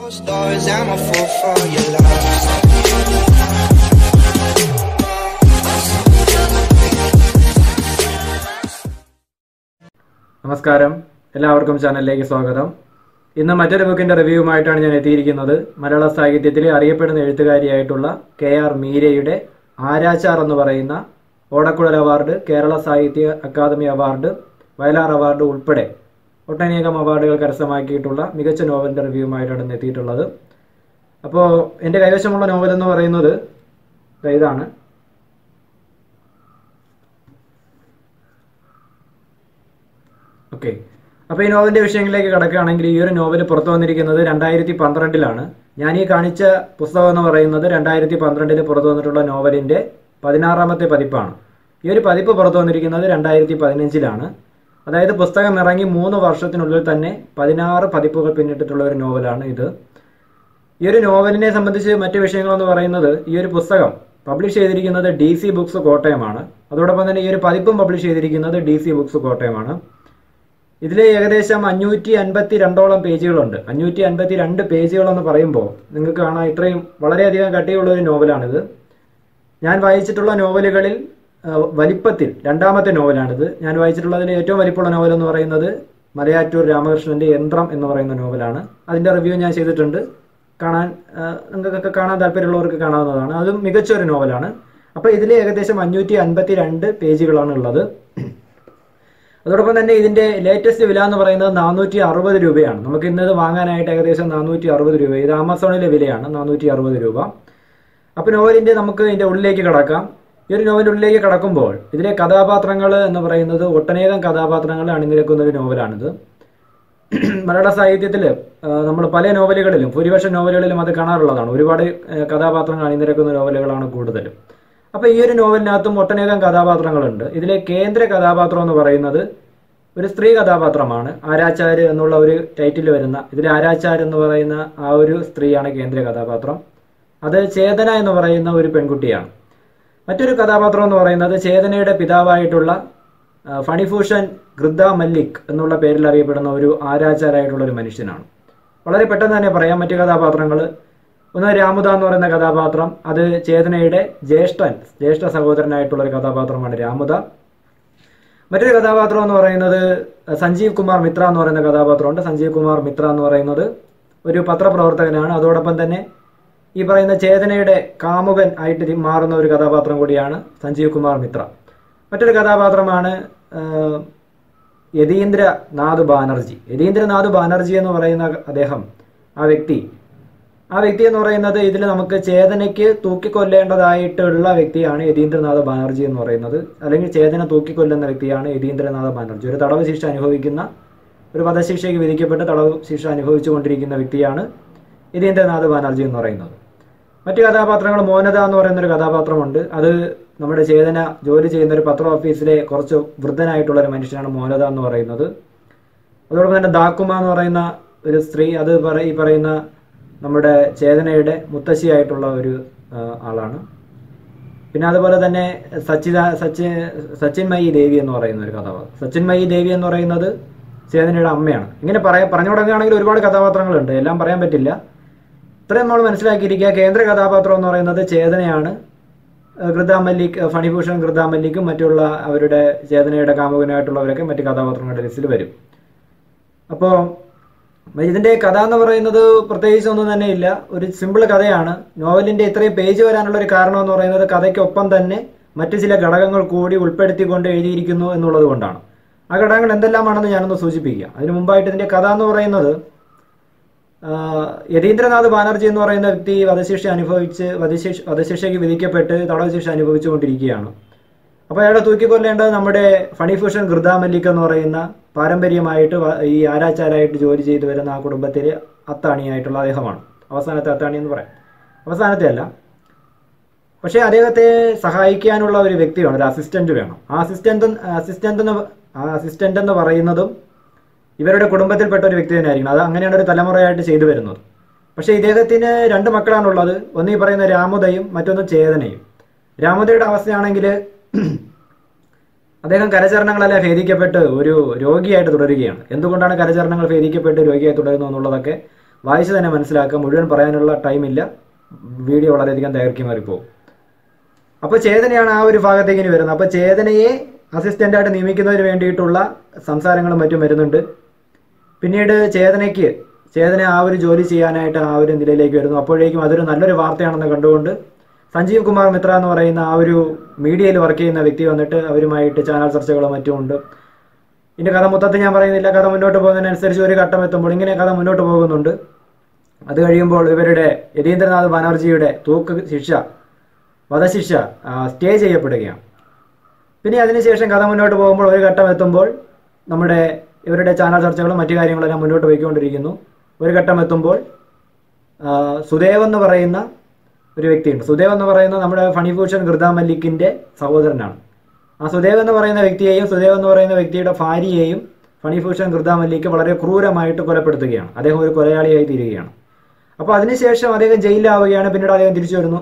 Stars, I'm a fool for your love. നമസ്കാരം എല്ലാവർക്കും ചാനലിലേക്ക് സ്വാഗതം ഇന്ന് മറ്റൊരു ബുക്കിന്റെ റിവ്യൂവുമായിട്ടാണ് ഞാൻ എത്തിയിരിക്കുന്നത് മലയാള സാഹിത്യത്തിലെ അറിയപ്പെടുന്ന എഴുത്തുകാരിയായിട്ടുള്ള കെ ആർ മീരയുടെ ആരാച്ചാർ എന്ന് പറയുന്ന ഓടക്കുഴൽ അവാർഡ് കേരള സാഹിത്യ അക്കാദമി അവാർഡ് വയലാർ അവാർഡ് ഉൾപ്പെടെ ഒട്ടനേകം അവാർഡുകൾ കരസ്ഥമാക്കിയിട്ടുള്ള മികച്ച നോവലിന്റെ റിവ്യൂവുമായിട്ടാണ് ഇന്ന് എത്തിയിട്ടുള്ളത് അപ്പോൾ എൻ്റെ കൈവശമുള്ള നോവൽ എന്ന് പറയുന്നത് ദാ ഇതാണ് ഓക്കെ അപ്പോൾ ഈ നോവലിന്റെ വിഷയങ്ങളിലേക്ക് കടക്കുകയാണെങ്കിൽ ഈ ഒരു നോവൽ പുറത്തു വന്നിരിക്കുന്നത് രണ്ടായിരത്തി പന്ത്രണ്ടിലാണ് ഞാൻ ഈ കാണിച്ച പുസ്തകം എന്ന് പറയുന്നത് രണ്ടായിരത്തി പന്ത്രണ്ടിൽ പുറത്തു വന്നിട്ടുള്ള നോവലിന്റെ പതിനാറാമത്തെ പതിപ്പാണ് ഈ ഒരു പതിപ്പ് പുറത്തു വന്നിരിക്കുന്നത് രണ്ടായിരത്തി പതിനഞ്ചിലാണ് അതായത് പുസ്തകം ഇറങ്ങി മൂന്ന് വർഷത്തിനുള്ളിൽ തന്നെ പതിനാറ് പതിപ്പുകൾ പിന്നിട്ടിട്ടുള്ള ഒരു നോവലാണ് ഇത് ഈ ഒരു നോവലിനെ സംബന്ധിച്ച് മറ്റു വിഷയങ്ങളെന്ന് പറയുന്നത് ഈ ഒരു പുസ്തകം പബ്ലിഷ് ചെയ്തിരിക്കുന്നത് ഡി സി ബുക്സ് കോട്ടയമാണ് അതോടൊപ്പം തന്നെ ഈ ഒരു പതിപ്പും പബ്ലിഷ് ചെയ്തിരിക്കുന്നത് ഡി സി ബുക്സ് കോട്ടയമാണ് ഇതിൽ ഏകദേശം അഞ്ഞൂറ്റി അൻപത്തി രണ്ടോളം പേജുകളുണ്ട് അഞ്ഞൂറ്റി അൻപത്തി രണ്ട് പേജുകൾ എന്ന് പറയുമ്പോൾ നിങ്ങൾക്ക് കാണാം ഇത്രയും വളരെയധികം കട്ടിയുള്ള ഒരു നോവലാണിത് ഞാൻ വായിച്ചിട്ടുള്ള നോവലുകളിൽ ആ, വലിപ്പത്തിൽ രണ്ടാമത്തെ നോവലാണിത് ഞാൻ വായിച്ചിട്ടുള്ളതിൽ ഏറ്റവും വലിപ്പമുള്ള നോവൽ എന്ന് പറയുന്നത് മലയാറ്റൂർ രാമകൃഷ്ണന്റെ യന്ത്രം എന്ന് പറയുന്ന നോവലാണ് അതിന്റെ റിവ്യൂ ഞാൻ ചെയ്തിട്ടുണ്ട് കാണാൻ ആ, നിങ്ങൾക്കൊക്കെ കാണാൻ താല്പര്യമുള്ളവർക്ക് കാണാവുന്നതാണ് അതും മികച്ച ഒരു നോവലാണ് അപ്പോൾ ഇതിൽ ഏകദേശം അഞ്ഞൂറ്റി അൻപത്തി രണ്ട് പേജുകളാണ് ഉള്ളത് അതോടൊപ്പം തന്നെ ഇതിന്റെ ലേറ്റസ്റ്റ് വില എന്ന് പറയുന്നത് നാനൂറ്റി അറുപത് രൂപയാണ് നമുക്ക് ഇന്നത് വാങ്ങാനായിട്ട് ഏകദേശം നാനൂറ്റി അറുപത് രൂപ ഇത് ആമസോണിലെ വിലയാണ് നാനൂറ്റി അറുപത് രൂപ അപ്പോൾ നോവലിന്റെ നമുക്ക് ഇതിന്റെ ഉള്ളിലേക്ക് കടക്കാം ഈ ഒരു നോവലിന്റെ ഉള്ളിലേക്ക് കടക്കുമ്പോൾ ഇതിലെ കഥാപാത്രങ്ങൾ എന്ന് പറയുന്നത് ഒട്ടനേകം കഥാപാത്രങ്ങൾ അണിനിരക്കുന്ന ഒരു നോവലാണിത് മലയാള സാഹിത്യത്തിൽ നമ്മൾ പല നോവലുകളിലും ഭൂരിപക്ഷം നോവലുകളിലും അത് കാണാറുള്ളതാണ് ഒരുപാട് ആ, കഥാപാത്രങ്ങൾ അണിനിരക്കുന്ന നോവലുകളാണ് കൂടുതലും അപ്പോൾ ഈ ഒരു നോവലിനകത്തും ഒട്ടനേകം കഥാപാത്രങ്ങളുണ്ട് ഇതിലെ കേന്ദ്ര കഥാപാത്രം എന്ന് പറയുന്നത് ഒരു സ്ത്രീ കഥാപാത്രമാണ് ആരാച്ചാര് എന്നുള്ള ഒരു ടൈറ്റിൽ വരുന്ന ഇതിൽ ആരാച്ചാർ എന്ന് പറയുന്ന ആ ഒരു സ്ത്രീയാണ് കേന്ദ്ര കഥാപാത്രം അത് ചേതന എന്ന് പറയുന്ന ഒരു പെൺകുട്ടിയാണ് മറ്റൊരു കഥാപാത്രം എന്ന് പറയുന്നത് ചേതനയുടെ പിതാവായിട്ടുള്ള ആ, ഫണിഭൂഷൺ ഗൃദ്ദ മല്ലിക് എന്നുള്ള പേരിൽ അറിയപ്പെടുന്ന ഒരു ആരാച്ചാരായിട്ടുള്ള ഒരു മനുഷ്യനാണ് വളരെ പെട്ടെന്ന് തന്നെ പറയാം മറ്റു കഥാപാത്രങ്ങൾ ഒന്ന് രാമുദ എന്ന് പറയുന്ന കഥാപാത്രം അത് ചേതനയുടെ ജ്യേഷ്ഠൻ ജ്യേഷ്ഠ സഹോദരനായിട്ടുള്ള ഒരു കഥാപാത്രമാണ് രാമുദ മറ്റൊരു കഥാപാത്രം എന്ന് പറയുന്നത് സഞ്ജീവ് കുമാർ മിത്ര എന്ന് പറയുന്ന കഥാപാത്രമുണ്ട് സഞ്ജീവ് കുമാർ മിത്ര എന്ന് പറയുന്നത് ഒരു പത്രപ്രവർത്തകനാണ് അതോടൊപ്പം തന്നെ ഈ പറയുന്ന ചേതനയുടെ കാമുകൻ ആയിട്ട് ഇത് മാറുന്ന ഒരു കഥാപാത്രം കൂടിയാണ് സഞ്ജീവ് കുമാർ മിത്ര മറ്റൊരു കഥാപാത്രമാണ് ആ, യതീന്ദ്രനാഥ് ബാനർജി യതീന്ദ്രനാഥ് ബാനർജി എന്ന് പറയുന്ന അദ്ദേഹം ആ വ്യക്തി ആ വ്യക്തി എന്ന് പറയുന്നത് ഇതിൽ നമുക്ക് ചേതനയ്ക്ക് തൂക്കിക്കൊല്ലേണ്ടതായിട്ടുള്ള വ്യക്തിയാണ് യതീന്ദ്രനാഥ ബാനർജി എന്ന് പറയുന്നത് അല്ലെങ്കിൽ ചേതന തൂക്കിക്കൊല്ലുന്ന വ്യക്തിയാണ് യതീന്ദ്രനാഥ ബാനർജി ഒരു തടവ് ശിക്ഷ അനുഭവിക്കുന്ന ഒരു വധശിക്ഷയ്ക്ക് വിധിക്കപ്പെട്ട് തടവ് ശിക്ഷ അനുഭവിച്ചു കൊണ്ടിരിക്കുന്ന വ്യക്തിയാണ് യതീന്ദ്രനാഥ് ബാനർജി എന്ന് പറയുന്നത് മറ്റു കഥാപാത്രങ്ങൾ മോനത എന്ന് പറയുന്ന ഒരു കഥാപാത്രമുണ്ട് അത് നമ്മുടെ ചേതന ജോലി ചെയ്യുന്ന ഒരു പത്ര ഓഫീസിലെ കുറച്ച് വൃദ്ധനായിട്ടുള്ള ഒരു മനുഷ്യനാണ് മോനത എന്ന് പറയുന്നത് അതോടൊപ്പം തന്നെ ദാക്കുമ എന്ന് പറയുന്ന ഒരു സ്ത്രീ അത് പറ- ഈ പറയുന്ന നമ്മുടെ ചേതനയുടെ മുത്തശ്ശിയായിട്ടുള്ള ഒരു ആ, ആളാണ് പിന്നെ അതുപോലെ തന്നെ സച്ചിദ സച്ചി സച്ചിൻമയി ദേവി എന്ന് പറയുന്ന ഒരു കഥാപാത്രം സച്ചിൻമയി ദേവി എന്ന് പറയുന്നത് ചേതനയുടെ അമ്മയാണ് ഇങ്ങനെ പറയാ പറഞ്ഞു തുടങ്ങുകയാണെങ്കിൽ ഒരുപാട് കഥാപാത്രങ്ങളുണ്ട് എല്ലാം പറയാൻ പറ്റില്ല ഇത്രയും നമ്മൾ മനസ്സിലാക്കിയിരിക്കുക കേന്ദ്ര കഥാപാത്രം എന്ന് പറയുന്നത് ചേതനയാണ് ഏഹ് ഗൃദ്ദ മല്ലിക് ഏഹ് ഫണിഭൂഷൺ ഗൃദ്ദ മല്ലിക്കും മറ്റുള്ള അവരുടെ ചേതനയുടെ കാമുകനായിട്ടുള്ളവരൊക്കെ മറ്റു കഥാപാത്രങ്ങളുടെ ലിസ്റ്റിൽ വരും അപ്പോൾ ഇതിന്റെ കഥ എന്ന് പറയുന്നത് പ്രത്യേകിച്ച് ഒന്നും തന്നെ ഇല്ല ഒരു സിമ്പിൾ കഥയാണ് നോവലിന്റെ ഇത്രയും പേജ് വരാനുള്ള ഒരു കാരണം എന്ന് പറയുന്നത് കഥയ്ക്കൊപ്പം തന്നെ മറ്റു ചില ഘടകങ്ങൾ കൂടി ഉൾപ്പെടുത്തിക്കൊണ്ട് എഴുതിയിരിക്കുന്നു എന്നുള്ളത് കൊണ്ടാണ് ആ ഘടകങ്ങൾ എന്തെല്ലാമാണെന്ന് ഞാനൊന്ന് സൂചിപ്പിക്കാം അതിനു മുമ്പായിട്ട് ഇതിന്റെ കഥ എന്ന് പറയുന്നത് ആഹ് യതീന്ദ്രനാഥ് ബാനർജി എന്ന് പറയുന്ന വ്യക്തി വധശിക്ഷ അനുഭവിച്ച് വധശിക്ഷ വധശിക്ഷയ്ക്ക് വിധിക്കപ്പെട്ട് തടവ് ശിക്ഷ അനുഭവിച്ചുകൊണ്ടിരിക്കുകയാണ് അപ്പോൾ അയാളെ തൂക്കിക്കൊല്ലേണ്ടത് നമ്മുടെ ഫണിഭൂഷൺ ഗൃദ്ദ മല്ലിക് എന്ന് പറയുന്ന പാരമ്പര്യമായിട്ട് വ- ഈ ആരാച്ചാരായിട്ട് ജോലി ചെയ്തു വരുന്ന ആ കുടുംബത്തിലെ അത്താണിയായിട്ടുള്ള അദ്ദേഹമാണ് അവസാനത്തെ അത്താണി എന്ന് പറയാം അവസാനത്തെ അല്ല പക്ഷേ അദ്ദേഹത്തെ സഹായിക്കാനുള്ള ഒരു വ്യക്തി വേണം ഒരു അസിസ്റ്റന്റ് വേണം ആ അസിസ്റ്റന്റ് അസിസ്റ്റന്റ് എന്ന് ആ അസിസ്റ്റന്റ് എന്ന് പറയുന്നതും ഇവരുടെ കുടുംബത്തിൽപ്പെട്ട ഒരു വ്യക്തി തന്നെ ആയിരിക്കണം അത് അങ്ങനെയാണ് ഒരു തലമുറയായിട്ട് ചെയ്തു വരുന്നത് പക്ഷേ ഇദ്ദേഹത്തിന് രണ്ട് മക്കളാണുള്ളത് ഒന്ന് ഈ പറയുന്ന രാമുദയും മറ്റൊന്ന് ചേതനയും രാമുദയുടെ അവസ്ഥയാണെങ്കിൽ അദ്ദേഹം കരചരണങ്ങളെല്ലാം ഭേദിക്കപ്പെട്ട് ഒരു രോഗിയായിട്ട് തുടരുകയാണ് എന്തുകൊണ്ടാണ് കരചരണങ്ങൾ ഭേദിക്കപ്പെട്ട് രോഗിയായി തുടരുന്നു എന്നുള്ളതൊക്കെ വായിച്ച് തന്നെ മനസ്സിലാക്കുക മുഴുവൻ പറയാനുള്ള ടൈമില്ല വീഡിയോ വളരെയധികം ദൈർഘ്യമേറിപ്പോകും അപ്പോൾ ചേതനയാണ് ആ ഒരു ഭാഗത്തേക്ക് ഇനി വരുന്നത് അപ്പോൾ ചേതനയെ അസിസ്റ്റൻ്റായിട്ട് നിയമിക്കുന്നതിന് വേണ്ടിയിട്ടുള്ള സംസാരങ്ങളും മറ്റും വരുന്നുണ്ട് പിന്നീട് ചേതനയ്ക്ക് ചേതന ആ ഒരു ജോലി ചെയ്യാനായിട്ട് ആ ഒരു നിലയിലേക്ക് വരുന്നു അപ്പോഴേക്കും അതൊരു നല്ലൊരു വാർത്തയാണെന്ന് കണ്ടുകൊണ്ട് സഞ്ജീവ് കുമാർ മിത്ര എന്ന് പറയുന്ന ആ ഒരു മീഡിയയിൽ വർക്ക് ചെയ്യുന്ന വ്യക്തി വന്നിട്ട് അവരുമായിട്ട് ചാനൽ ചർച്ചകളും മറ്റും ഉണ്ട് ഇതിൻ്റെ കഥ മൊത്തത്തിൽ ഞാൻ പറയുന്നില്ല കഥ മുന്നോട്ട് പോകുന്നതിനനുസരിച്ച് ഒരു ഘട്ടം എത്തുമ്പോൾ ഇങ്ങനെ കഥ മുന്നോട്ട് പോകുന്നുണ്ട് അത് കഴിയുമ്പോൾ ഇവരുടെ യതീന്ദ്രനാഥ് ബാനർജിയുടെ തൂക്ക് ശിക്ഷ വധശിക്ഷ ആ, സ്റ്റേ ചെയ്യപ്പെടുകയാണ് പിന്നെ അതിനുശേഷം കഥ മുന്നോട്ട് പോകുമ്പോൾ ഒരു ഘട്ടം എത്തുമ്പോൾ നമ്മുടെ ഇവരുടെ ചാനൽ ചർച്ചകളും മറ്റു കാര്യങ്ങളെല്ലാം മുന്നോട്ട് പോയിക്കൊണ്ടിരിക്കുന്നു ഒരു ഘട്ടം എത്തുമ്പോൾ ആ, സുദേവ് എന്ന് പറയുന്ന ഒരു വ്യക്തിയുണ്ട് സുദേവ് എന്ന് പറയുന്ന നമ്മുടെ ഫണിഭൂഷൺ ഗൃത മല്ലിക്കിന്റെ സഹോദരനാണ് ആ സുദേവ് എന്ന് പറയുന്ന വ്യക്തിയെയും സുദേവ് എന്ന് പറയുന്ന വ്യക്തിയുടെ ഭാര്യയെയും ഫണിഭൂഷൺ ഗൃത മല്ലിക്ക് വളരെ ക്രൂരമായിട്ട് കൊലപ്പെടുത്തുകയാണ് അദ്ദേഹം ഒരു കൊലയാളിയായി തീരുകയാണ് അപ്പോൾ അതിനുശേഷം അദ്ദേഹം ജയിലിലാവുകയാണ് പിന്നീട് അദ്ദേഹം തിരിച്ചു വരുന്നു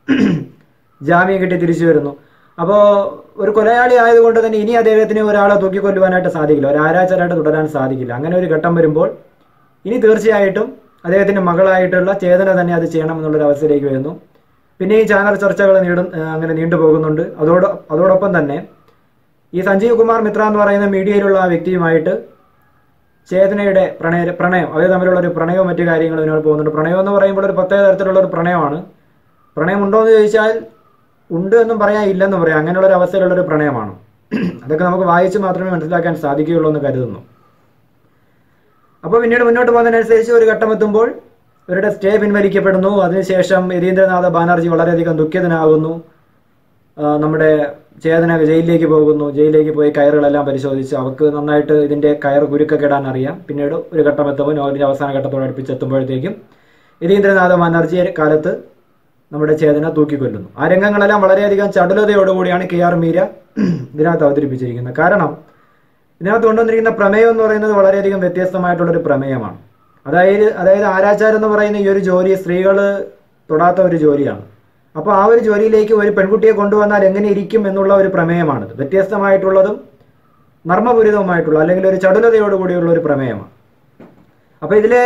ജാമ്യം കിട്ടി തിരിച്ചു വരുന്നു അപ്പോൾ ഒരു കൊലയാളി ആയതുകൊണ്ട് തന്നെ ഇനി അദ്ദേഹത്തിന് ഒരാളെ തൂക്കിക്കൊല്ലുവാനായിട്ട് സാധിക്കില്ല ഒരു ആരാച്ചരായിട്ട് തുടരാൻ സാധിക്കില്ല അങ്ങനെ ഒരു ഘട്ടം വരുമ്പോൾ ഇനി തീർച്ചയായിട്ടും അദ്ദേഹത്തിന്റെ മകളായിട്ടുള്ള ചേതന തന്നെ അത് ചെയ്യണം എന്നുള്ളൊരു അവസ്ഥയിലേക്ക് വരുന്നു പിന്നെ ഈ ചാനൽ ചർച്ചകൾ നീടും ഏഹ് അങ്ങനെ നീണ്ടുപോകുന്നുണ്ട് അതോട് അതോടൊപ്പം തന്നെ ഈ സഞ്ജീവ് കുമാർ മിത്ര എന്ന് പറയുന്ന മീഡിയയിലുള്ള ആ വ്യക്തിയുമായിട്ട് ചേതനയുടെ പ്രണയ പ്രണയം അവർ തമ്മിലുള്ള ഒരു പ്രണയവും മറ്റു കാര്യങ്ങളും ഇതിനോട് പോകുന്നുണ്ട് പ്രണയം എന്ന് പറയുമ്പോൾ ഒരു പ്രത്യേക തരത്തിലുള്ള ഒരു പ്രണയമാണ് പ്രണയം ഉണ്ടോ എന്ന് ചോദിച്ചാൽ ഉണ്ട് എന്നും പറയാൻ ഇല്ലെന്നും പറയാം അങ്ങനെയുള്ള ഒരു അവസ്ഥയിലുള്ള ഒരു പ്രണയമാണ് അതൊക്കെ നമുക്ക് വായിച്ച് മാത്രമേ മനസ്സിലാക്കാൻ സാധിക്കുകയുള്ളൂ എന്ന് കരുതുന്നു അപ്പോൾ പിന്നീട് മുന്നോട്ട് പോകുന്നതിനനുസരിച്ച് ഒരു ഘട്ടം എത്തുമ്പോൾ ഇവരുടെ സ്റ്റേ പിൻവലിക്കപ്പെടുന്നു അതിനുശേഷം യതീന്ദ്രനാഥ ബാനർജി വളരെയധികം ദുഃഖിതനാകുന്നു ആ, നമ്മുടെ ചേതന ജയിലിലേക്ക് പോകുന്നു ജയിലിലേക്ക് പോയി കയറുകളെല്ലാം പരിശോധിച്ച് അവർക്ക് നന്നായിട്ട് ഇതിന്റെ കയർ കുരുക്കൊക്കെ ഇടാൻ അറിയാം പിന്നീട് ഒരു ഘട്ടം എത്തുമ്പോൾ നോവലിന്റെ അവസാന ഘട്ടത്തോട് അടുപ്പിച്ചെത്തുമ്പോഴത്തേക്കും യതീന്ദ്രനാഥ ബാനർജിയെ കാലത്ത് നമ്മുടെ ചേതന തൂക്കിക്കൊല്ലുന്നു ആ രംഗങ്ങളെല്ലാം വളരെയധികം ചടുലതയോടുകൂടിയാണ് കെ ആർ മീര ഇതിനകത്ത് അവതരിപ്പിച്ചിരിക്കുന്നത് കാരണം ഇതിനകത്ത് കൊണ്ടുവന്നിരിക്കുന്ന പ്രമേയം എന്ന് പറയുന്നത് വളരെയധികം വ്യത്യസ്തമായിട്ടുള്ളൊരു പ്രമേയമാണ് അതായത് അതായത് ആരാച്ചാരം എന്ന് പറയുന്ന ഈ ഒരു ജോലി സ്ത്രീകൾ തൊടാത്ത ഒരു ജോലിയാണ് അപ്പോൾ ആ ഒരു ജോലിയിലേക്ക് ഒരു പെൺകുട്ടിയെ കൊണ്ടുവന്നാൽ എങ്ങനെ ഇരിക്കും എന്നുള്ള ഒരു പ്രമേയമാണിത് വ്യത്യസ്തമായിട്ടുള്ളതും നർമ്മപൂരിതവുമായിട്ടുള്ള അല്ലെങ്കിൽ ഒരു ചടുലതയോടുകൂടിയുള്ള ഒരു പ്രമേയമാണ് അപ്പോൾ ഇതിലെ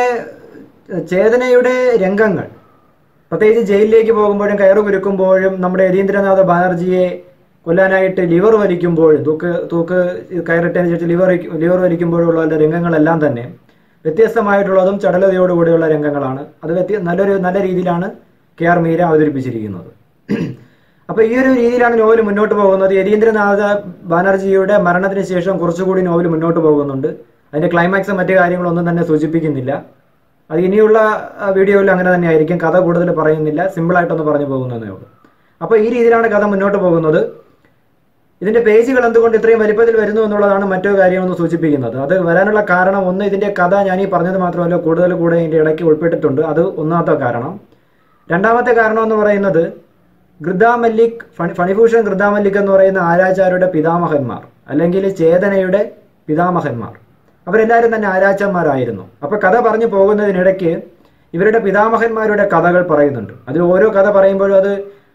ചേതനയുടെ രംഗങ്ങൾ പ്രത്യേകിച്ച് ജയിലിലേക്ക് പോകുമ്പോഴും കയറ് കുരുക്കുമ്പോഴും നമ്മുടെ യതീന്ദ്രനാഥ ബാനർജിയെ കൊല്ലാനായിട്ട് ലിവർ വലിക്കുമ്പോഴും തൂക്ക് തൂക്ക് കയറിട്ടതിന് ശേഷം ലിവർ ലിവർ വലിക്കുമ്പോഴുള്ള രംഗങ്ങളെല്ലാം തന്നെ വ്യത്യസ്തമായിട്ടുള്ളതും ചടലതയോടുകൂടിയുള്ള രംഗങ്ങളാണ് അത് വ്യത്യ നല്ലൊരു നല്ല രീതിയിലാണ് കെ ആർ മീര അവതരിപ്പിച്ചിരിക്കുന്നത് അപ്പോൾ ഈ ഒരു രീതിയിലാണ് നോവൽ മുന്നോട്ട് പോകുന്നത് യതീന്ദ്രനാഥ ബാനർജിയുടെ മരണത്തിന് ശേഷം കുറച്ചുകൂടി നോവൽ മുന്നോട്ട് പോകുന്നുണ്ട് അതിന്റെ ക്ലൈമാക്സും മറ്റു കാര്യങ്ങളൊന്നും തന്നെ സൂചിപ്പിക്കുന്നില്ല അത് ഇനിയുള്ള ആ, വീഡിയോയിൽ അങ്ങനെ തന്നെ ആയിരിക്കും കഥ കൂടുതൽ പറയുന്നില്ല സിമ്പിളായിട്ടൊന്ന് പറഞ്ഞു പോകുന്നതേ ഉള്ളൂ അപ്പോൾ ഈ രീതിയിലാണ് കഥ മുന്നോട്ട് പോകുന്നത് ഇതിന്റെ പേജുകൾ എന്തുകൊണ്ട് ഇത്രയും വലിപ്പത്തിൽ വരുന്നു എന്നുള്ളതാണ് മറ്റൊരു കാര്യമെന്ന് സൂചിപ്പിക്കുന്നത് അത് വരാനുള്ള കാരണം ഒന്ന് ഇതിന്റെ കഥ ഞാൻ ഈ പറഞ്ഞത് മാത്രമല്ല കൂടുതൽ കൂടെ ഇതിന്റെ ഇടയ്ക്ക് ഉൾപ്പെട്ടിട്ടുണ്ട് അത് ഒന്നാമത്തെ കാരണം രണ്ടാമത്തെ കാരണം എന്ന് പറയുന്നത് ഗൃദ മല്ലിക് ഫണി ഫണിഭൂഷൺ ഗൃദ മല്ലിക് എന്ന് പറയുന്ന ആരാചാര്യരുടെ പിതാമഹന്മാർ അല്ലെങ്കിൽ ചേതനയുടെ പിതാമഹന്മാർ അവരെല്ലാവരും തന്നെ ആരാച്ചന്മാരായിരുന്നു അപ്പൊ കഥ പറഞ്ഞു പോകുന്നതിനിടയ്ക്ക് ഇവരുടെ പിതാമഹന്മാരുടെ കഥകൾ പറയുന്നുണ്ട് അതിൽ ഓരോ കഥ പറയുമ്പോഴും അത്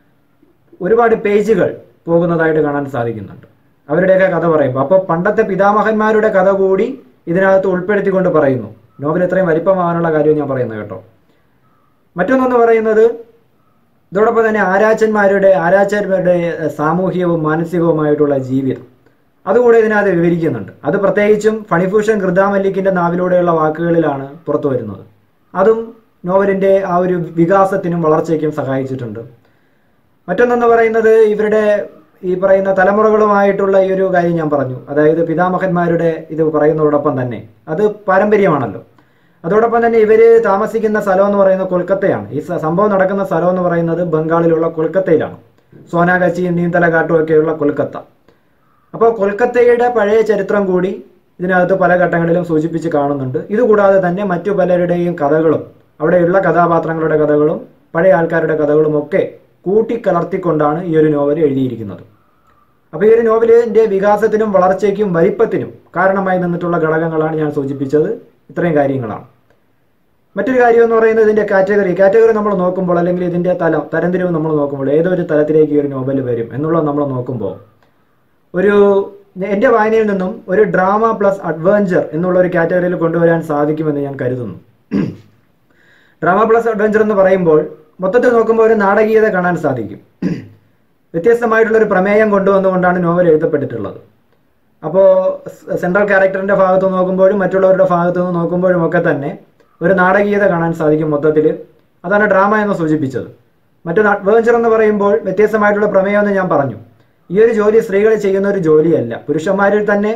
ഒരുപാട് പേജുകൾ പോകുന്നതായിട്ട് കാണാൻ സാധിക്കുന്നുണ്ട് അവരുടെയൊക്കെ കഥ പറയുമ്പോൾ അപ്പോൾ പണ്ടത്തെ പിതാമഹന്മാരുടെ കഥ കൂടി ഇതിനകത്ത് ഉൾപ്പെടുത്തിക്കൊണ്ട് പറയുന്നു നോവൽ ഇത്രയും വലിപ്പമാകാനുള്ള കാര്യം ഞാൻ പറയുന്നത് കേട്ടോ മറ്റൊന്നെന്ന് പറയുന്നത് ഇതോടൊപ്പം തന്നെ ആരാച്ചന്മാരുടെ ആരാച്ചന്മാരുടെ ഏഹ്, സാമൂഹികവും മാനസികവുമായിട്ടുള്ള ജീവിതം അതുകൂടെ ഇതിനകത്ത് വിവരിക്കുന്നുണ്ട് അത് പ്രത്യേകിച്ചും ഫണിഭൂഷൺ ഗൃദാമല്ലിക്കിന്റെ നാവിലൂടെയുള്ള വാക്കുകളിലാണ് പുറത്തു വരുന്നത് അതും നോവലിന്റെ ആ ഒരു വികാസത്തിനും വളർച്ചയ്ക്കും സഹായിച്ചിട്ടുണ്ട് മറ്റൊന്നെന്ന് പറയുന്നത് ഇവരുടെ ഈ പറയുന്ന തലമുറകളുമായിട്ടുള്ള ഈ ഒരു കാര്യം ഞാൻ പറഞ്ഞു അതായത് പിതാമഹന്മാരുടെ ഇത് പറയുന്നതോടൊപ്പം തന്നെ അത് പാരമ്പര്യമാണല്ലോ അതോടൊപ്പം തന്നെ ഇവര് താമസിക്കുന്ന സ്ഥലം എന്ന് പറയുന്നത് കൊൽക്കത്തയാണ് ഈ സ- സംഭവം നടക്കുന്ന സ്ഥലം എന്ന് പറയുന്നത് ബംഗാളിലുള്ള കൊൽക്കത്തയിലാണ് സോനാഗച്ചിയും നീന്തലഘാട്ടും ഒക്കെയുള്ള കൊൽക്കത്ത അപ്പോൾ കൊൽക്കത്തയുടെ പഴയ ചരിത്രം കൂടി ഇതിനകത്ത് പല ഘട്ടങ്ങളിലും സൂചിപ്പിച്ച് കാണുന്നുണ്ട് ഇതുകൂടാതെ തന്നെ മറ്റു പലരുടെയും കഥകളും അവിടെയുള്ള കഥാപാത്രങ്ങളുടെ കഥകളും പഴയ ആൾക്കാരുടെ കഥകളും ഒക്കെ കൂട്ടിക്കലർത്തിക്കൊണ്ടാണ് ഈ ഒരു നോവൽ എഴുതിയിരിക്കുന്നത് അപ്പോൾ ഈ ഒരു നോവലിന്റെ വികാസത്തിനും വളർച്ചയ്ക്കും വലിപ്പത്തിനും കാരണമായി നിന്നിട്ടുള്ള ഘടകങ്ങളാണ് ഞാൻ സൂചിപ്പിച്ചത് ഇത്രയും കാര്യങ്ങളാണ് മറ്റൊരു കാര്യം എന്ന് പറയുന്നത് ഇതിന്റെ കാറ്റഗറി കാറ്റഗറി നമ്മൾ നോക്കുമ്പോൾ അല്ലെങ്കിൽ ഇതിന്റെ തലം തരംതിരിവ് നമ്മൾ നോക്കുമ്പോൾ ഏതൊരു തലത്തിലേക്ക് ഈ ഒരു നോവൽ വരും എന്നുള്ളത് നമ്മൾ നോക്കുമ്പോൾ ഒരു എൻ്റെ വായനയിൽ നിന്നും ഒരു ഡ്രാമ പ്ലസ് അഡ്വഞ്ചർ എന്നുള്ള ഒരു കാറ്റഗറിയിൽ കൊണ്ടുവരാൻ സാധിക്കുമെന്ന് ഞാൻ കരുതുന്നു ഡ്രാമ പ്ലസ് അഡ്വഞ്ചർ എന്ന് പറയുമ്പോൾ മൊത്തത്തിൽ നോക്കുമ്പോൾ ഒരു നാടകീയത കാണാൻ സാധിക്കും വ്യത്യസ്തമായിട്ടുള്ള ഒരു പ്രമേയം കൊണ്ടുവന്നുകൊണ്ടാണ് നോവൽ എഴുതപ്പെട്ടിട്ടുള്ളത് അപ്പോൾ സെൻട്രൽ ക്യാരക്ടറിന്റെ ഭാഗത്ത് നോക്കുമ്പോഴും മറ്റുള്ളവരുടെ ഭാഗത്ത് നിന്ന് നോക്കുമ്പോഴും ഒക്കെ തന്നെ ഒരു നാടകീയത കാണാൻ സാധിക്കും മൊത്തത്തിൽ അതാണ് ഡ്രാമ എന്ന് സൂചിപ്പിച്ചത് മറ്റൊന്ന് അഡ്വഞ്ചർ എന്ന് പറയുമ്പോൾ വ്യത്യസ്തമായിട്ടുള്ള പ്രമേയം എന്ന് ഞാൻ പറഞ്ഞു ഈ ഒരു ജോലി സ്ത്രീകൾ ചെയ്യുന്ന ഒരു ജോലിയല്ല പുരുഷന്മാരിൽ തന്നെ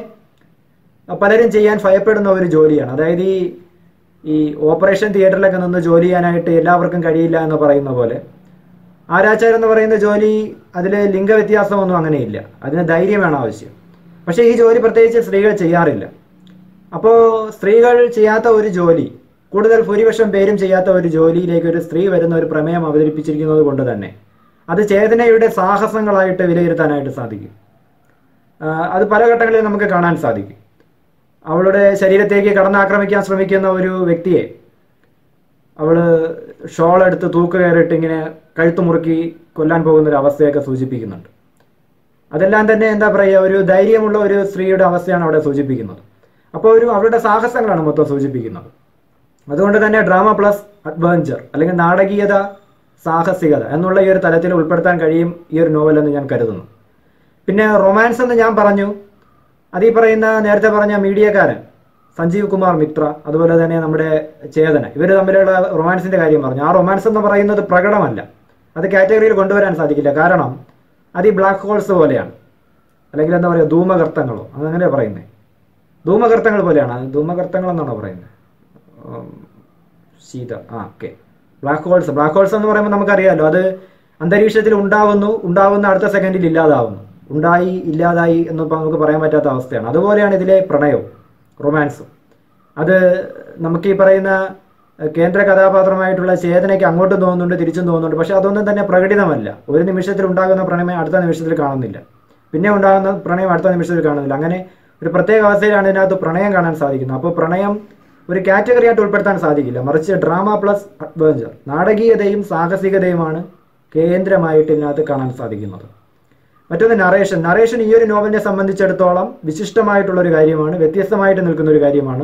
പലരും ചെയ്യാൻ ഭയപ്പെടുന്ന ഒരു ജോലിയാണ് അതായത് ഈ ഈ ഓപ്പറേഷൻ തിയേറ്ററിലൊക്കെ നിന്ന് ജോലി ചെയ്യാനായിട്ട് എല്ലാവർക്കും കഴിയില്ല എന്ന് പറയുന്ന പോലെ ആരാച്ചാർ എന്ന് പറയുന്ന ജോലി അതിൽ ലിംഗവ്യത്യാസമൊന്നും അങ്ങനെയില്ല അതിന് ധൈര്യമാണ് ആവശ്യം പക്ഷേ ഈ ജോലി പ്രത്യേകിച്ച് സ്ത്രീകൾ ചെയ്യാറില്ല അപ്പോൾ സ്ത്രീകൾ ചെയ്യാത്ത ഒരു ജോലി കൂടുതൽ ഭൂരിപക്ഷം പേരും ചെയ്യാത്ത ഒരു ജോലിയിലേക്ക് ഒരു സ്ത്രീ വരുന്ന ഒരു പ്രമേയം അവതരിപ്പിച്ചിരിക്കുന്നത് കൊണ്ട് തന്നെ അത് ചേതനയുടെ സാഹസങ്ങളായിട്ട് വിലയിരുത്താനായിട്ട് സാധിക്കും ആ, അത് പല ഘട്ടങ്ങളിൽ നമുക്ക് കാണാൻ സാധിക്കും അവളുടെ ശരീരത്തേക്ക് കടന്നാക്രമിക്കാൻ ശ്രമിക്കുന്ന ഒരു വ്യക്തിയെ അവള് ഷോൾ എടുത്ത് തൂക്ക് കയറിയിട്ട് ഇങ്ങനെ കഴുത്ത് മുറുക്കി കൊല്ലാൻ പോകുന്ന ഒരു അവസ്ഥയൊക്കെ സൂചിപ്പിക്കുന്നുണ്ട് അതെല്ലാം തന്നെ എന്താ പറയുക ഒരു ധൈര്യമുള്ള ഒരു സ്ത്രീയുടെ അവസ്ഥയാണ് അവിടെ സൂചിപ്പിക്കുന്നത് അപ്പോൾ ഒരു അവരുടെ സാഹസങ്ങളാണ് മൊത്തം സൂചിപ്പിക്കുന്നത് അതുകൊണ്ട് തന്നെ ഡ്രാമ പ്ലസ് അഡ്വഞ്ചർ അല്ലെങ്കിൽ നാടകീയത സാഹസികത എന്നുള്ള ഈ ഒരു തലത്തിൽ ഉൾപ്പെടുത്താൻ കഴിയും ഈ ഒരു നോവൽ എന്ന് ഞാൻ കരുതുന്നു പിന്നെ റൊമാൻസ് എന്ന് ഞാൻ പറഞ്ഞു അത് ഈ പറയുന്ന നേരത്തെ പറഞ്ഞ മീഡിയക്കാരൻ സഞ്ജീവ് കുമാർ മിത്ര അതുപോലെ തന്നെ നമ്മുടെ ചേതന ഇവർ തമ്മിലുള്ള റൊമാൻസിന്റെ കാര്യം പറഞ്ഞു ആ റൊമാൻസ് എന്ന് പറയുന്നത് പ്രകടമല്ല അത് കാറ്റഗറിയിൽ കൊണ്ടുവരാൻ സാധിക്കില്ല കാരണം അത് ഈ ബ്ലാക്ക് ഹോൾസ് പോലെയാണ് അല്ലെങ്കിൽ എന്താ പറയുക ധൂമകർത്തങ്ങളോ അതങ്ങനെ പറയുന്നത് ധൂമകർത്തങ്ങൾ പോലെയാണ് അത് ധൂമകർത്തങ്ങൾ എന്നാണോ പറയുന്നത് ഉം, ശീത ആ okay black holes black holes എന്ന് പറയുമ്പോൾ നമുക്കറിയാമല്ലോ അത് അന്തരീക്ഷത്തിൽ ഉണ്ടാവുന്നു ഉണ്ടാവുന്ന അടുത്ത സെക്കൻഡിൽ ഇല്ലാതാവുന്നു ഉണ്ടായി ഇല്ലാതായി എന്നിപ്പോൾ നമുക്ക് പറയാൻ പറ്റാത്ത അവസ്ഥയാണ് അതുപോലെയാണ് ഇതിലെ പ്രണയവും റൊമാൻസും അത് നമുക്ക് ഈ പറയുന്ന ഏഹ്, കേന്ദ്ര കഥാപാത്രമായിട്ടുള്ള ചേതനയ്ക്ക് അങ്ങോട്ടും തോന്നുന്നുണ്ട് തിരിച്ചും തോന്നുന്നുണ്ട് പക്ഷെ അതൊന്നും തന്നെ പ്രകടിതമല്ല ഒരു നിമിഷത്തിൽ ഉണ്ടാകുന്ന പ്രണയം അടുത്ത നിമിഷത്തിൽ കാണുന്നില്ല പിന്നെ ഉണ്ടാകുന്ന പ്രണയം അടുത്ത നിമിഷത്തിൽ കാണുന്നില്ല അങ്ങനെ ഒരു പ്രത്യേക അവസ്ഥയിലാണ് ഇതിനകത്ത് പ്രണയം കാണാൻ സാധിക്കുന്നത് അപ്പോൾ പ്രണയം ഒരു കാറ്റഗറി ആയിട്ട് ഉൾപ്പെടുത്താൻ സാധിക്കില്ല മറിച്ച് ഡ്രാമ പ്ലസ് അഡ്വഞ്ചർ നാടകീയതയും സാഹസികതയുമാണ് കേന്ദ്രമായിട്ട് ഇതിനകത്ത് കാണാൻ സാധിക്കുന്നത് മറ്റൊന്ന് നറേഷൻ നറേഷൻ ഈ ഒരു നോവലിനെ സംബന്ധിച്ചിടത്തോളം വിശിഷ്ടമായിട്ടുള്ള ഒരു കാര്യമാണ് വ്യത്യസ്തമായിട്ട് നിൽക്കുന്ന ഒരു കാര്യമാണ്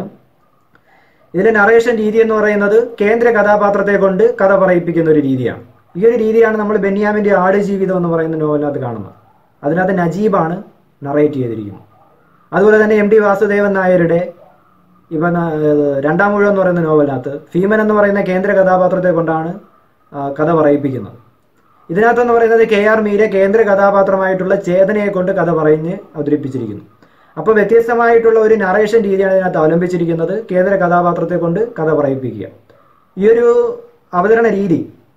ഇതിലെ നറേഷൻ രീതി എന്ന് പറയുന്നത് കേന്ദ്ര കഥാപാത്രത്തെ കൊണ്ട് കഥ പറയിപ്പിക്കുന്ന ഒരു രീതിയാണ് ഈ ഒരു രീതിയാണ് നമ്മൾ ബെന്യാമിന്റെ ആട് ജീവിതം എന്ന് പറയുന്ന നോവലിനകത്ത് കാണുന്നത് അതിനകത്ത് നജീബാണ് നറേറ്റ് ചെയ്തിരിക്കുന്നത് അതുപോലെ തന്നെ എം ടി വാസുദേവൻ നായരുടെ ഇവ രണ്ടാം മുഴുവൻ എന്ന് പറയുന്ന നോവലിനകത്ത് ഭീമൻ എന്ന് പറയുന്ന കേന്ദ്ര കഥാപാത്രത്തെ കൊണ്ടാണ് ആ, കഥ പറയിപ്പിക്കുന്നത് ഇതിനകത്തെന്ന് പറയുന്നത് കെ ആർ മീര കേന്ദ്ര കഥാപാത്രമായിട്ടുള്ള ചേതനയെ കൊണ്ട് കഥ പറഞ്ഞ് അവതരിപ്പിച്ചിരിക്കുന്നു അപ്പോൾ വ്യത്യസ്തമായിട്ടുള്ള ഒരു നറേഷൻ രീതിയാണ് ഇതിനകത്ത് അവലംബിച്ചിരിക്കുന്നത് കേന്ദ്ര കഥാപാത്രത്തെ കൊണ്ട് കഥ പറയിപ്പിക്കുക ഈ ഒരു അവതരണ രീതി